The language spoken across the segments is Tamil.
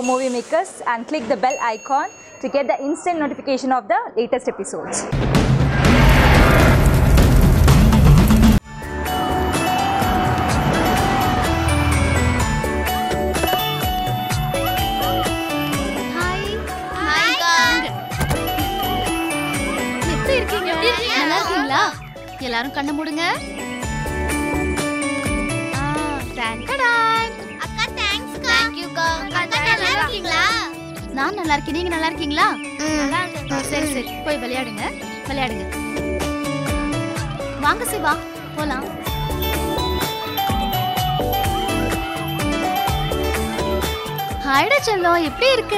movie makers and click the bell icon to get the instant notification of the latest episodes. Hi ஹாய்க்கா எப்படி இருக்கீங்க நல்லா இருக்கீங்களா எல்லாரும் கண்ணை மூடுங்க அக்கா தேங்க்ஸ் கா थैंक यू கா அக்கா நல்லா இருக்கீங்களா நான் நல்லா இருக்கேன் நீங்க நல்லா இருக்கீங்களா சரி சரி போய் விளையாடுங்க விளையாடுங்க வாங்க சிவா போலாம் ஹாய்டா செல்லம் எப்படி இருக்க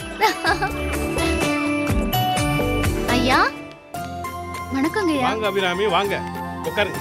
ஐயா வணக்கங்க ஐயா வாங்க அபிராமி வாங்க உட்காருங்க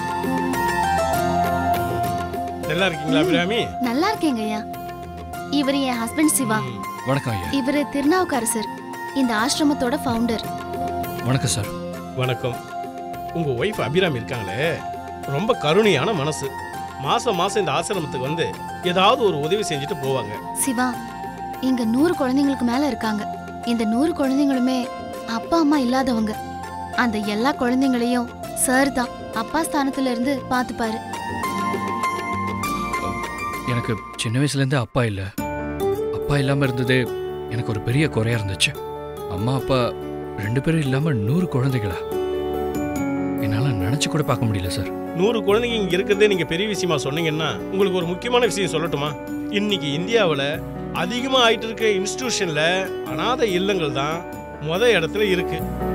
நல்லா இருக்கீங்களா அபிராமி நல்லா இருக்கேங்க ஐயா இவர் என் ஹஸ்பண்ட் சிவா வணக்கம் ஐயா இவர் திருநாவுக்கரசர் இந்த ஆசிரமத்தோட ஃபவுண்டர் வணக்கம் சார் வணக்கம் உங்க ஒய்ஃப் அபிராமி இருக்காங்களே ரொம்ப கருணையான மனசு மாசம் மாசம் இந்த ஆசிரமத்துக்கு வந்து ஏதாவது ஒரு உதவி செஞ்சுட்டு போவாங்க சிவா இங்க நூறு குழந்தைங்களுக்கு மேல இருக்காங்க இந்த நூறு குழந்தைங்களுமே அப்பா அம்மா இல்லாதவங்க அந்த எல்லா குழந்தைங்களையும் சார் தான் அப்பா ஸ்தானத்துல இருந்து பாத்துப்பாரு எனக்கு சின்ன வயசுலேருந்தே அப்பா இல்லை அப்பா இல்லாமல் இருந்ததே எனக்கு ஒரு பெரிய குறையா இருந்துச்சு அம்மா அப்பா ரெண்டு பேரும் இல்லாமல் நூறு குழந்தைகளா என்னால் நினச்சி கூட பார்க்க முடியல சார் நூறு குழந்தைங்க இங்க இருக்கிறதே நீங்க பெரிய விஷயமா சொன்னீங்கன்னா உங்களுக்கு ஒரு முக்கியமான விஷயம் சொல்லட்டுமா இன்னைக்கு இந்தியாவில் அதிகமா ஆயிட்டு இருக்க இன்ஸ்டிடியூஷன்ல அனாதை இல்லங்கள் தான் முத இடத்துல இருக்கு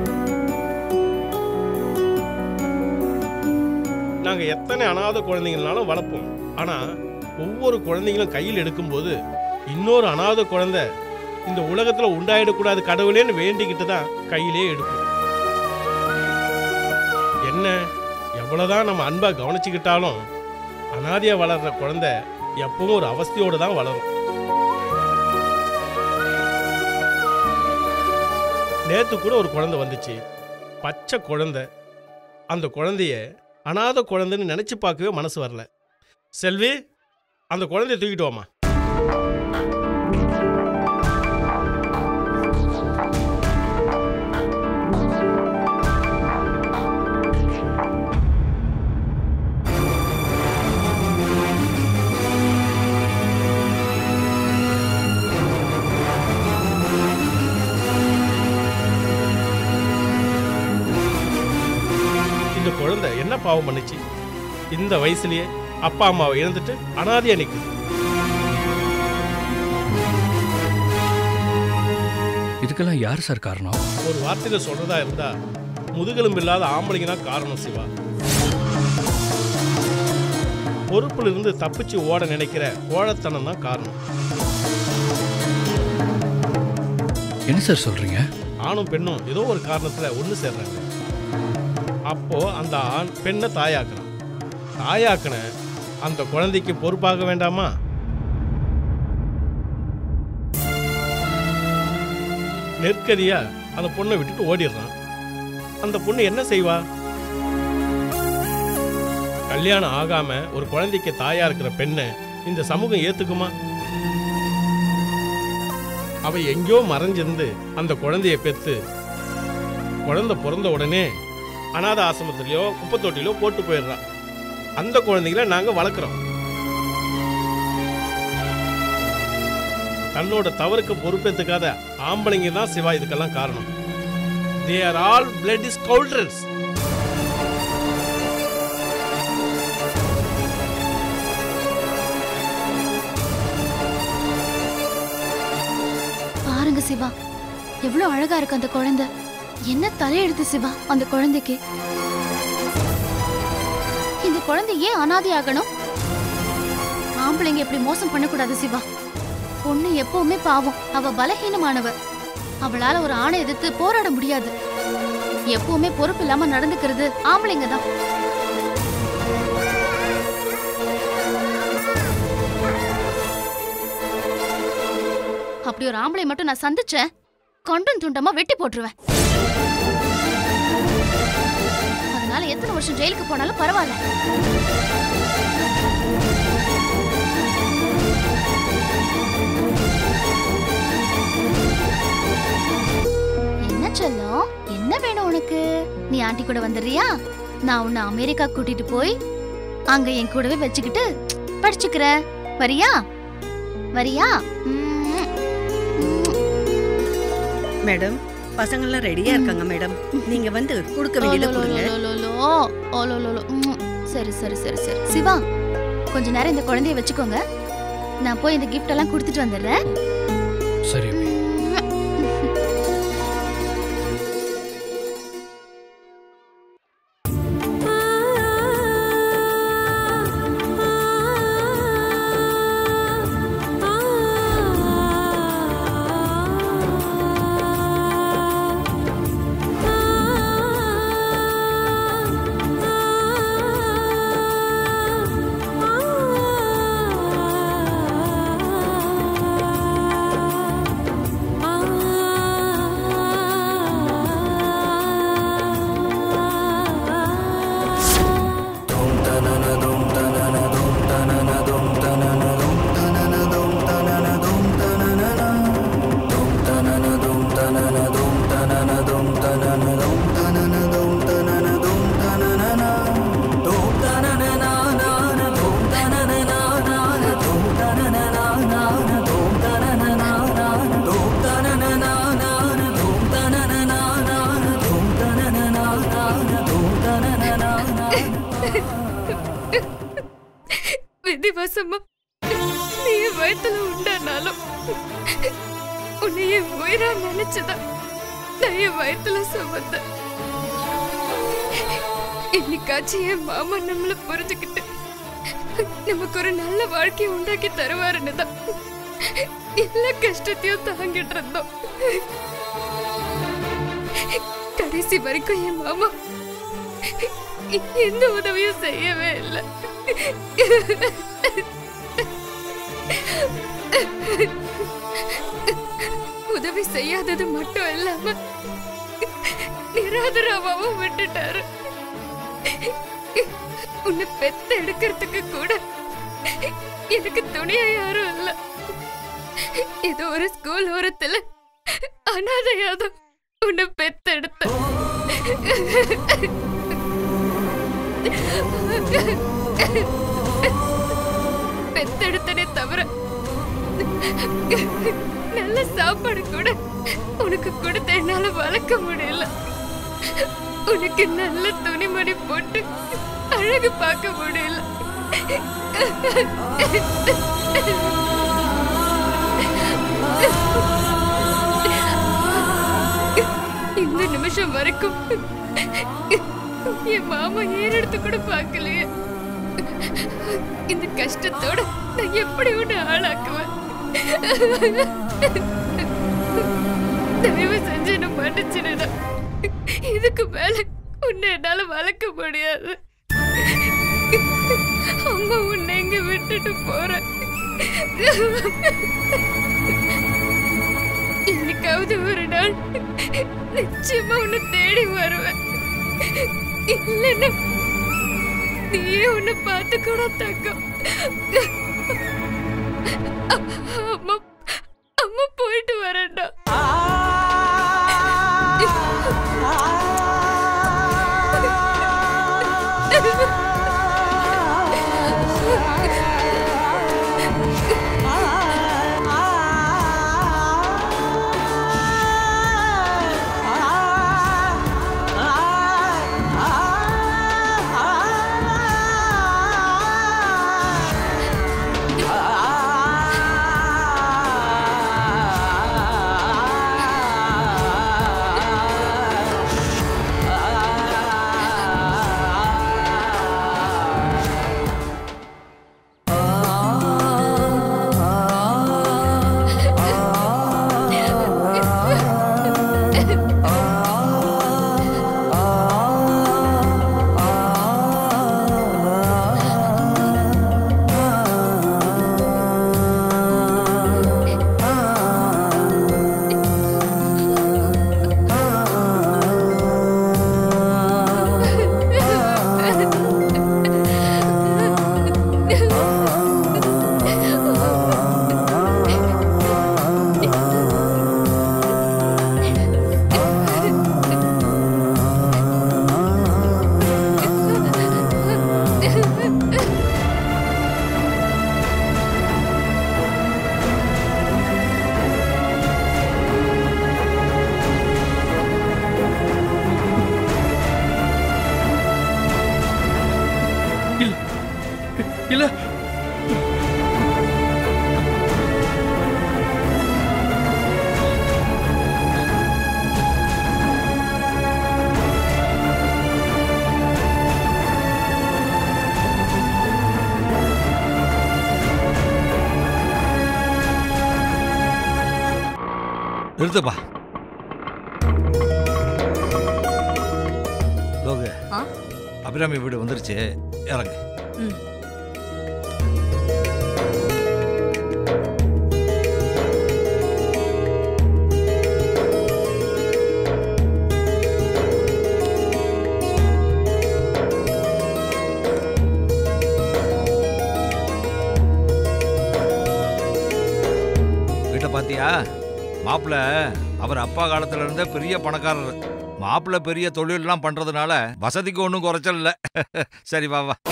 நாங்க எத்தனை அனாதை குழந்தைங்களாலும் வளர்ப்போம் ஆனா ஒவ்வொரு குழந்தைங்களும் கையில் எடுக்கும்போது இன்னொரு அனாதை குழந்தை இந்த உலகத்துல உண்டாயிடக்கூடாது கடவுளேன்னு வேண்டிக்கிட்டு தான் கையிலே எடுப்போம் என்ன எவ்வளவுதான் நம்ம அன்பா கவனிச்சுக்கிட்டாலும் அனாதையா வளர்ற குழந்தை எப்பவும் ஒரு அவஸ்தையோடு தான் வளரும் நேத்து கூட ஒரு குழந்தை வந்துச்சு பச்சை குழந்தை அந்த குழந்தைய அனாதை குழந்தைன்னு நினைச்சு பார்க்கவே மனசு வரல செல்வி அந்த குழந்தைய தூக்கிட்டு வாமா இந்த குழந்தை என்ன பாவம் பண்ணுச்சு இந்த வயசுலயே அப்பா அம்மாவை இழந்துட்டு அனாதையா நிக்குது இதுக்கெல்லாம் யார் சார் காரணம் ஒரு வார்த்தையில சொல்றதா இருந்தா முதுகெலும்பு இல்லாத ஆம்பளைங்க தான் காரணம் சிவா பொறுப்புல இருந்து தப்பிச்சு ஓட நினைக்கிற கோழத்தனம் தான் காரணம் என்ன சார் சொல்கிறீங்க ஆணும் பெண்ணும் ஏதோ ஒரு காரணத்துல ஒன்று சேர்றாங்க அப்போ அந்த ஆண் பெண்ணை தாயாக்குறான் தாயாக்குன அந்த குழந்தைக்கு பொறுப்பாக வேண்டாமா நெற்கதியா அந்த பொண்ணை விட்டுட்டு ஓடிடுறான் அந்த பொண்ணு என்ன செய்வா கல்யாணம் ஆகாம ஒரு குழந்தைக்கு தாயா இருக்கிற பெண்ணை இந்த சமூகம் ஏத்துக்குமா அவ எங்கேயோ மறைஞ்சிருந்து அந்த குழந்தைய பெத்து குழந்தை பிறந்த உடனே அனாதை ஆசிரமத்திலயோ குப்பை தொட்டிலோ போட்டு போயிடுறான் அந்த குழந்தைகளை நாங்க வளர்க்குறோம் தன்னோட தவறுக்கு பொறுப்பேத்துக்காத ஆம்பளைங்க தான் சிவா இதுக்கெல்லாம் காரணம் they are all blood is cholesterols பாருங்க சிவா எவ்வளவு அழகா இருக்கு அந்த குழந்தை என்ன தலையெழுத்து சிவா அந்த குழந்தைக்கு இந்த குழந்தை ஏன் அனாதையாகணும் ஆம்பளைங்க இப்படி மோசம் பண்ணக்கூடாது சிவா பொண்ணு எப்பவுமே பாவம் அவ பலகீனமானவ அவளால ஒரு ஆணை எதிர்த்து போராட முடியாது எப்பவுமே பொறுப்பு இல்லாம நடந்துக்கிறது ஆம்பளைங்க தான் அப்படி ஒரு ஆம்பளை மட்டும் நான் சந்திச்சேன் கொண்டும் துண்டமா வெட்டி போட்டுருவேன் அதனால எத்தனை வருஷம் ஜெயிலுக்கு போனாலும் பரவாயில்ல ஆண்டி கூட வந்துடுறியா நான் உன்னை அமெரிக்கா கூட்டிட்டு போய் அங்க என் கூடவே வச்சுக்கிட்டு படிச்சுக்கிறேன் வரியா வரியா ம்ம். மேடம் பசங்கள்லாம் ரெடியா இருக்காங்க மேடம் நீங்க வந்து கொடுக்க வேண்டியதை கொடுங்க ஓலோலோலோலோலோ, ஓலோலோலோ. ம்ம். சரி சரி சரி சரி சிவா கொஞ்ச நேரம் இந்த குழந்தைய வச்சுக்கோங்க நான் போய் இந்த gift எல்லாம் கொடுத்துட்டு வந்துடுறேன் சரி அபி விதிவசமா நீ என் வயத்துல உண்டானாலும் உன்னை என் உயிரா நினைச்சுதான் நான் என் வயத்துல சுமந்த இன்னைக்காச்சும் என் மாமா நம்மள புரிஞ்சுக்கிட்டு நமக்கு ஒரு நல்ல வாழ்க்கையை உண்டாக்கி தருவாருன்னு தான் எல்லா கஷ்டத்தையும் தாங்கிட்டு இருந்தோம் கடைசி வரைக்கும் என் மாமா எந்த உதவியும் செய்யவே இல்லை உதவி செய்யாதது மட்டும் இல்லாம நிராதரவாவும் விட்டுட்டாரு உன்னை பெத்த எடுக்கிறதுக்கு கூட எனக்கு துணியா யாரும் இல்ல ஏதோ ஒரு ஸ்கூல் ஓரத்துல அனாதையாதான் உன்னை பெத்தெடுத்த பெத்தெடுத்தனே தவிர நல்ல சாப்பாடு கூட உனக்கு கொடுத்த என்னால வளர்க்க முடியல உனக்கு நல்ல துணிமணி போட்டு அழகு பார்க்க முடியல இந்த நிமிஷம் வரைக்கும் என் மாமா ஏறெடுத்து கூட பார்க்கலையே இந்த கஷ்டத்தோட நான் எப்படி உன்னை ஆளாக்குவேன் தயவு செஞ்சு என்ன மன்னிச்சிடுடா இதுக்கு மேல உன்னை என்னால வளர்க்க முடியாது அம்மா உன்னை இங்க விட்டுட்டு போறேன் என்னைக்காவது ஒரு நாள் நிச்சயமா உன்னை தேடி வருவேன் இல்லைன்னா நீயே உன்னை பார்த்து கூட தக்கம் அம்மா அம்மா போயிட்டு வரேன்டா ஆ இல்ல நிறுத்துப்பா லோகு ஆ? அபிராமி வீடு வந்துருச்சு இறங்கு ம். வீட்டை பாத்தியா மாப்பிள்ள அவர் அப்பா காலத்துல இருந்தே பெரிய பணக்காரர் மாப்பிள்ள பெரிய தொழிலெல்லாம் பண்றதுனால வசதிக்கு ஒன்றும் குறைச்சல் இல்லை சரி வா வா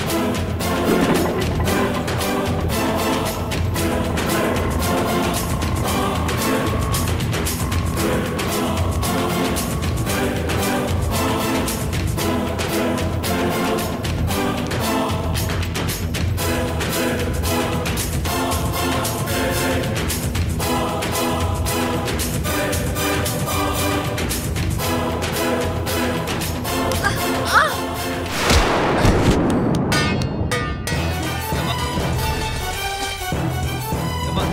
ஏம்மா,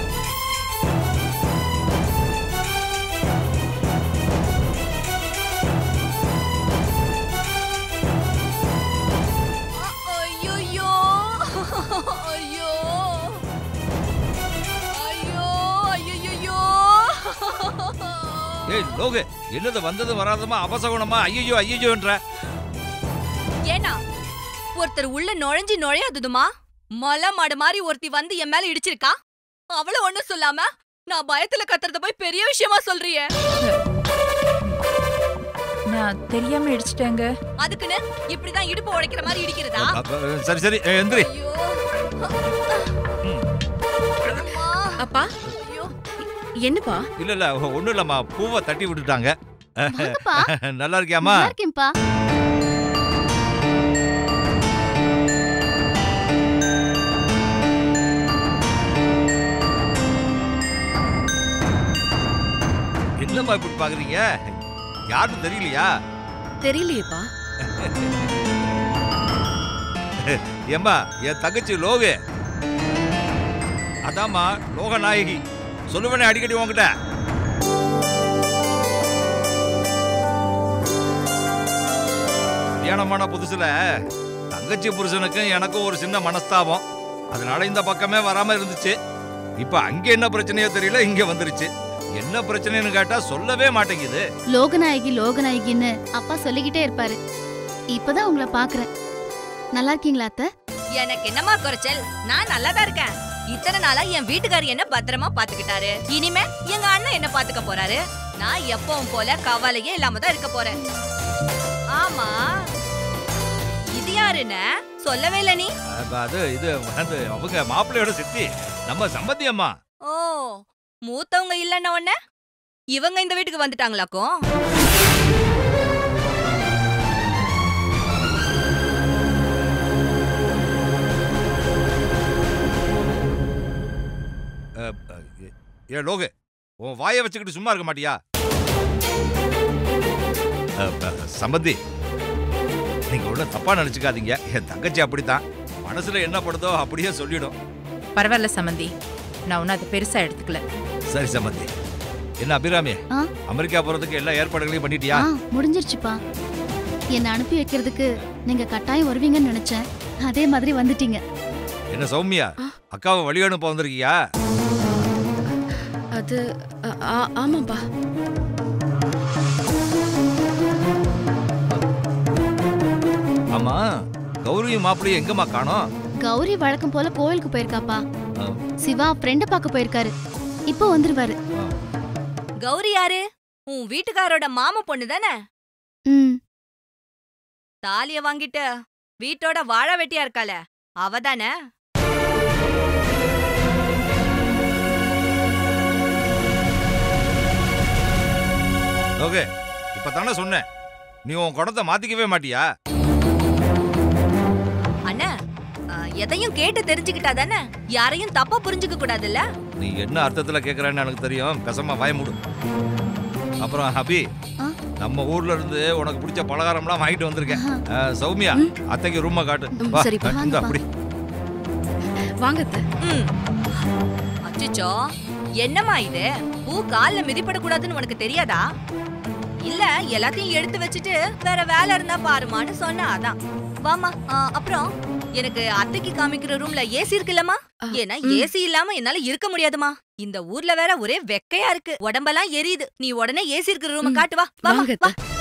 ஐயோ ஐயோ ஐயோ ஐயோ ஏய் லோகு என்னது வந்தது வராதமா அபசகுணமா ஐயோ ஐயோன்ற ஏனா ஒருத்தர் உள்ள நுழைஞ்சு நுழையாததுமா மலை மாடு மாதிரி ஒருத்தி வந்து என் மேல இடிச்சிருக்கா அவள ஒண்ணும் சொல்லாம நான் பயத்துல கத்துறத போய் பெரிய விஷயமா சொல்றியே நான் தெரியாம இடிச்சிட்டேங்க அதுக்குன்னு இப்படிதான் இடுப்பு உடைக்கிற மாதிரி இடிக்கிறதா சரி சரி ஏய், எந்திரி ஐயோ அம்மா. அப்பா ஐயோ என்னப்பா இல்ல இல்ல ஒண்ணும் இல்லம்மா பூவை தட்டி விட்டுட்டாங்க வாங்கப்பா நல்லா இருக்கியாம்மா நல்லா இருக்கேன்ப்பா என்னம்மா இப்படி பாக்குறீங்க யாருன்னு தெரியலையா தெரியலையேப்பா ஏம்மா என் தங்கச்சி லோகு அதாம்மா லோகநாயகி சொல்லுவேனே அடிக்கடி உன்கிட்ட கல்யாணமான புதுசுல தங்கச்சி புருஷனுக்கும் எனக்கும் ஒரு சின்ன மனஸ்தாபம் அதனால இந்த பக்கமே வராம இருந்துச்சு இப்ப அங்க என்ன பிரச்சனையோ தெரியல இங்க வந்துருச்சு என்ன பிரச்சனைன்னு கேட்டா சொல்லவே மாட்டேங்குது லோகநாயகி லோகநாயகின்னு அப்பா சொல்லிக்கிட்டே இருப்பாரு இப்பதான் உங்களை பாக்குறேன் நல்லா இருக்கீங்களா அத்தை எனக்கு என்னமா குறைச்சல் நான் நல்லா தான் இருக்கேன் இத்தனை நாளா என் வீட்டுக்காரர் என்ன பத்திரமா பாத்துக்கிட்டாரு இனிமே எங்க அண்ணன் என்ன பாத்துக்க போறாரு நான் எப்பவும் போல கவலையே இல்லாம தான் இருக்க போறேன் ஆமா இது யாருன்னு சொல்லவே இல்ல நீ அப்ப அது இது வந்து அவங்க மாப்பிள்ளையோட சித்தி நம்ம சம்பந்தி அம்மா ஓ மூத்தவங்க இல்லன்ன உடனே இவங்க இந்த வீட்டுக்கு வந்துட்டாங்களாக்கும் அஹ், அஹ், ஏ- ஏ லோகு உன் வாயை வச்சுக்கிட்டு சும்மா இருக்க மாட்டியா அஹ், அஹ், சம்பந்தி நீங்க ஒன்றும் தப்பா நினைச்சுக்காதீங்க என் தங்கச்சி அப்படித்தான் மனசுல என்ன படுதோ அப்படியே சொல்லிடும் பரவாயில்ல சமந்தி நான் ஒன்னும் அதை பெருசா எடுத்துக்கல சரி சம்பந்தி என்ன அபிராமி ஆ? அமெரிக்கா போறதுக்கு எல்லா ஏற்பாடுகளையும் பண்ணிட்டியா ஆ முடிஞ்சிருச்சுப்பா என்னை அனுப்பி வைக்கிறதுக்கு நீங்க கட்டாயம் வருவீங்கன்னு நினைச்சேன் அதே மாதிரி வந்துட்டீங்க என்ன சௌமியா அக்காவை வழி அனுப்ப வந்திருக்கியா அது ஆ- ஆ- ஆமாப்பா ஆமா கௌரியும் மாப்பிள்ளையும் எங்கம்மா காணோம் கௌரி வழக்கம் போல கோயிலுக்கு போயிருக்காப்பா ஆ. சிவா ஃப்ரெண்ட பார்க்க போயிருக்காரு இப்போ வந்துருவாரு கௌரி யாரு உன் வீட்டுக்காரோட மாமா பொண்ணு தானே ம் தாலிய வாங்கிட்டு வீட்டோட வாழ வெட்டியா இருக்காள அவ தானே ஓகே இப்ப தானே சொன்னேன் நீ உன் குடத்தை மாத்திக்கவே மாட்டியா அண்ணா ஆ, எதையும் கேட்டு தெரிஞ்சுக்கிட்டா தானே யாரையும் தப்பா புரிஞ்சுக்க கூடாதுல்ல நீ என்ன அர்த்தத்துல கேக்குறேன்னு எனக்கு தெரியும் பேசாம வாய மூடு அப்புறம் ஹபி ஆ? நம்ம ஊர்ல இருந்து உனக்கு பிடிச்ச பலகாரம்லாம் வாங்கிட்டு வந்திருக்கேன் ஆ, சௌமியா அத்தைக்கு ரூமை காட்டு ம், வா சரிப்பா, இந்த வாங்கப்பா. அப்படி வாங்க அத்தை. ம். அச்சச்சோ என்னம்மா இது பூ கால்ல மிதிப்படக்கூடாதுன்னு உனக்கு தெரியாதா இல்ல எல்லாத்தையும் எடுத்து வச்சுட்டு வேற வேலை இருந்தா பாருமான்னு சொன்ன அதான் வாமா அப்புறம் எனக்கு அத்தைக்கு காமிக்கிற ரூம்ல ஏசி இருக்குல்லம்மா ஆ, ஏன்னா ம். ஏசி இல்லாம என்னால இருக்க முடியாதுமா இந்த ஊர்ல வேற ஒரே வெக்கையா இருக்கு உடம்பெல்லாம் எரியுது நீ உடனே ஏசி இருக்கிற ரூம ம். காட்டு வா வாமா, வாங்க வா அத்தை.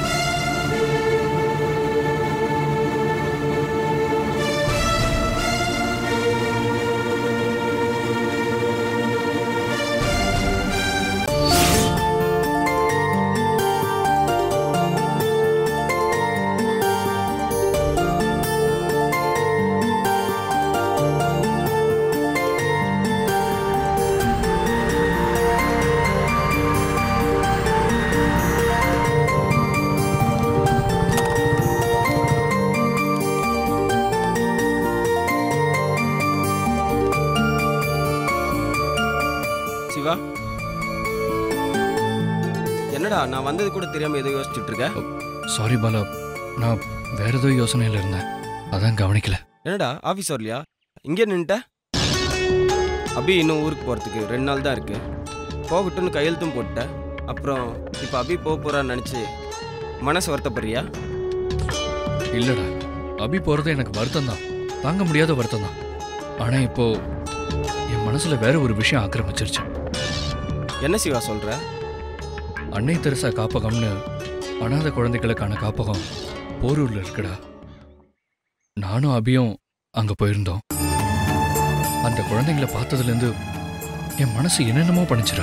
சிவா என்னடா நான் வந்தது கூட தெரியாம ஏதோ யோசிச்சுட்டு இருக்க சாரி பாலா நான் வேற ஏதோ யோசனையில் இருந்தேன் அதான் கவனிக்கல என்னடா ஆஃபீஸ் வரலையா இங்கே நின்ட்ட அபி இன்னும் ஊருக்கு போகிறதுக்கு ரெண்டு நாள் தான் இருக்கு போகட்டும்னு கையெழுத்தும் போட்டேன் அப்புறம் இப்போ அபி போக போகிறான்னு நினச்சி மனசு வருத்தப்படுறியா இல்லடா அபி போறது எனக்கு வருத்தம் தான் தாங்க முடியாத வருத்தம் தான் ஆனா இப்போ என் மனசுல வேற ஒரு விஷயம் ஆக்கிரமிச்சிருச்சு என்ன சிவா சொல்கிற அன்னை தெரசா காப்பகம்னு அனாதை குழந்தைகளுக்கான காப்பகம் போரூர்ல இருக்குடா நானும் அபியும் அங்க போயிருந்தோம் அந்த குழந்தைங்கள பார்த்ததுல இருந்து என் மனசு என்னென்னமோ பண்ணிச்சுடா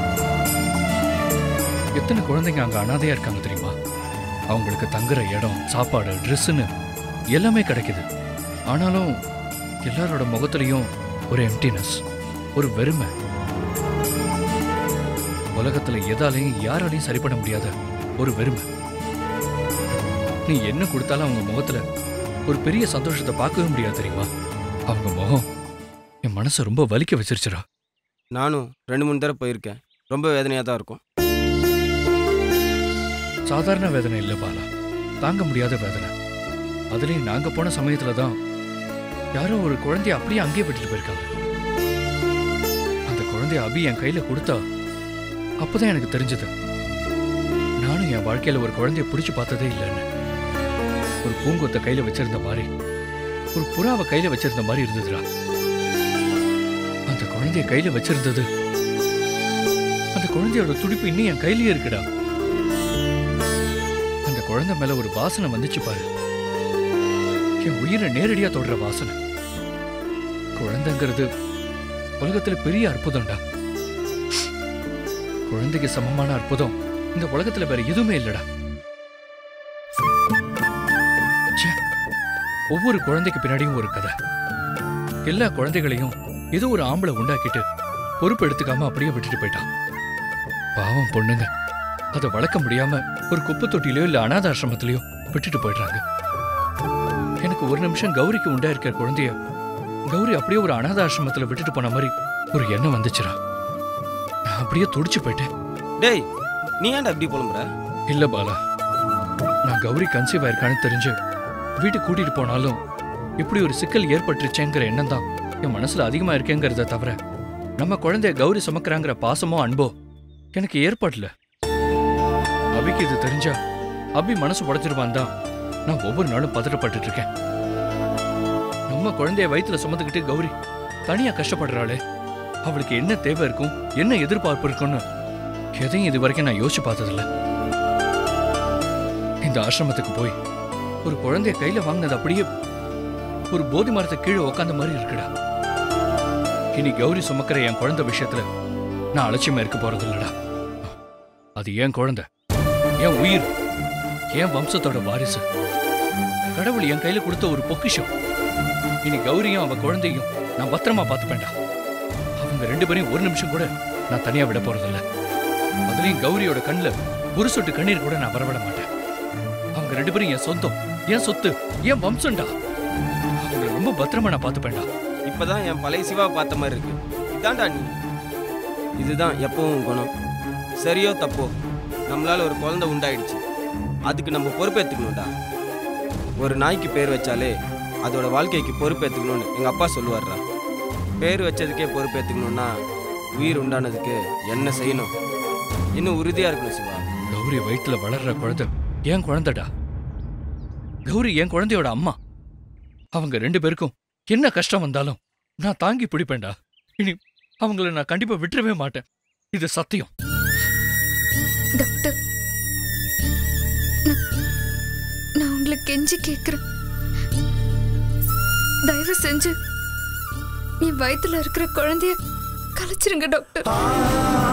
எத்தனை குழந்தைங்க அங்க அனாதையா இருக்காங்க தெரியுமா அவங்களுக்கு தங்குற இடம் சாப்பாடு ட்ரெஸ்ஸுன்னு எல்லாமே கிடைக்குது ஆனாலும் எல்லாரோட முகத்துலயும் ஒரு எம்டினஸ் ஒரு வெறுமை உலகத்துல எதாலையும் யாராலையும் சரி பண்ண முடியாத ஒரு வெறுமை நீ என்ன கொடுத்தாலும் அவங்க முகத்துல ஒரு பெரிய சந்தோஷத்தை பார்க்கவே முடியாது தெரியுமா அவங்க முகம் என் மனசை ரொம்ப வலிக்க வச்சிருச்சுடா நானும் ரெண்டு மூணு தடவை போயிருக்கேன் ரொம்ப வேதனையாக தான் இருக்கும் சாதாரண வேதனை இல்ல பாலா தாங்க முடியாத வேதனை அதுலயும் நாங்க போன சமயத்துல தான் யாரோ ஒரு குழந்தைய அப்படியே அங்கேயே விட்டுட்டு போயிருக்காங்க அந்த குழந்தைய அபி என் கையில கொடுத்தா அப்பதான் எனக்கு தெரிஞ்சது நானும் என் வாழ்க்கையில ஒரு குழந்தைய பிடிச்சு பார்த்ததே இல்லைன்னு ஒரு பூங்கொத்தை கையில வச்சிருந்த மாதிரி ஒரு புறாவை கையில வச்சிருந்த மாதிரி இருந்ததுடா அந்த குழந்தைய கையில வச்சிருந்தது அந்த குழந்தையோட துடிப்பு இன்னும் என் கையிலேயே இருக்குடா அந்த குழந்தை மேல ஒரு வாசனை வந்துச்சு பாரு என் உயிரை நேரடியா தொடுற வாசனை குழந்தைங்கிறது உலகத்துல பெரிய அற்புதம்டா குழந்தைக்கு சமமான அற்புதம் இந்த உலகத்துல வேற எதுவுமே இல்லடா ச்சே, ஒவ்வொரு குழந்தைக்கு பின்னாடியும் ஒரு கதை எல்லா குழந்தைகளையும் ஏதோ ஒரு ஆம்பளை உண்டாக்கிட்டு பொறுப்பு எடுத்துக்காம அப்படியே விட்டுட்டு போயிட்டான் பாவம் பொண்ணுங்க அதை வளர்க்க முடியாம ஒரு குப்பை தொட்டிலையோ இல்ல அனாத ஆசிரமத்திலயோ விட்டுட்டு போயிடுறாங்க எனக்கு ஒரு நிமிஷம் கௌரிக்கு உண்டா இருக்கிற குழந்தைய கௌரி அப்படியே ஒரு அனாத ஆசிரமத்துல விட்டுட்டு போன மாதிரி ஒரு எண்ணம் வந்துச்சுடா நான் அப்படியே துடிச்சு போயிட்டேன் டேய் நீ ஏன்டா இப்படி புலம்புற இல்ல பாலா நான் கௌரி கன்சீவ் ஆயிருக்கான்னு தெரிஞ்சு வீட்டுக்கு கூட்டிட்டு போனாலும் இப்படி ஒரு சிக்கல் ஏற்பட்டுருச்சேங்கிற எண்ணம் தான் என் மனசுல அதிகமா இருக்கேங்கிறத தவிர நம்ம குழந்தைய கௌரி சுமக்கிறாங்கிற பாசமோ அன்போ எனக்கு ஏற்படல அபிக்கு இது தெரிஞ்சா அபி மனசு உடைச்சிருவான் தான் நான் ஒவ்வொரு நாளும் பதட்டப்பட்டுட்டு இருக்கேன் நம்ம குழந்தைய வயித்துல சுமந்துக்கிட்டு கௌரி தனியா கஷ்டப்படுறாளே அவளுக்கு என்ன தேவை இருக்கும் என்ன எதிர்பார்ப்பு இருக்கும்னு எதையும் இது வரைக்கும் நான் யோசிச்சு பார்த்ததில்ல இந்த ஆசிரமத்துக்கு போய் ஒரு குழந்தைய கையில வாங்கினது அப்படியே ஒரு போதி மரத்தை கீழே உக்காந்த மாதிரி இருக்குடா இனி கௌரி சுமக்கிற என் குழந்தை விஷயத்துல நான் அலட்சியமா இருக்க போறது இல்லடா அது என் குழந்தை என் உயிர் என் வம்சத்தோட வாரிசு கடவுள் என் கையில கொடுத்த ஒரு பொக்கிஷம் இனி கௌரியும் அவ குழந்தையும் நான் பத்திரமா பார்த்துப்பேன்டா அவங்க ரெண்டு பேரையும் ஒரு நிமிஷம் கூட நான் தனியா விட போறதில்ல அதுலயும் கௌரியோட கண்ணுல ஒரு சொட்டு கண்ணீர் கூட நான் வரவிட மாட்டேன் அவங்க ரெண்டு பேரும் என் சொந்தம் என் சொத்து என் வம்சம்டா அவங்கள ரொம்ப பத்திரமா நான் பார்த்துப்பேன்டா இப்பதான் என் பழைய சிவாவை பார்த்த மாதிரி இருக்கு இதான்டா நீ இதுதான் எப்பவும் குணம் சரியோ தப்போ நம்மளால ஒரு குழந்தை உண்டாயிடுச்சு அதுக்கு நம்ம பொறுப்பேற்றுக்கணும்டா ஒரு நாய்க்கு பேர் வச்சாலே அதோட வாழ்க்கைக்கு பொறுப்பேற்றுக்கணும்னு எங்கள் அப்பா சொல்லுவார்டா பேர் வச்சதுக்கே பொறுப்பேற்றுக்கணும்னா உயிர் உண்டானதுக்கு என்ன செய்யணும் இன்னும் உறுதியாக இருக்கணும் சிவா கௌரி வயிற்றுல வளர்ற குழந்தை என் குழந்தைடா கௌரி என் குழந்தையோட அம்மா அவங்க ரெண்டு பேருக்கும் என்ன கஷ்டம் வந்தாலும் நான் தாங்கி பிடிப்பேன்டா இனி அவங்கள நான் கண்டிப்பா விட்டுறவே மாட்டேன் இது சத்தியம் டாக்டர் நான்- நான் உங்களை கெஞ்சி கேட்குறேன் தயவு செஞ்சு என் வயித்துல இருக்கிற குழந்தைய கலைச்சிருங்க டாக்டர்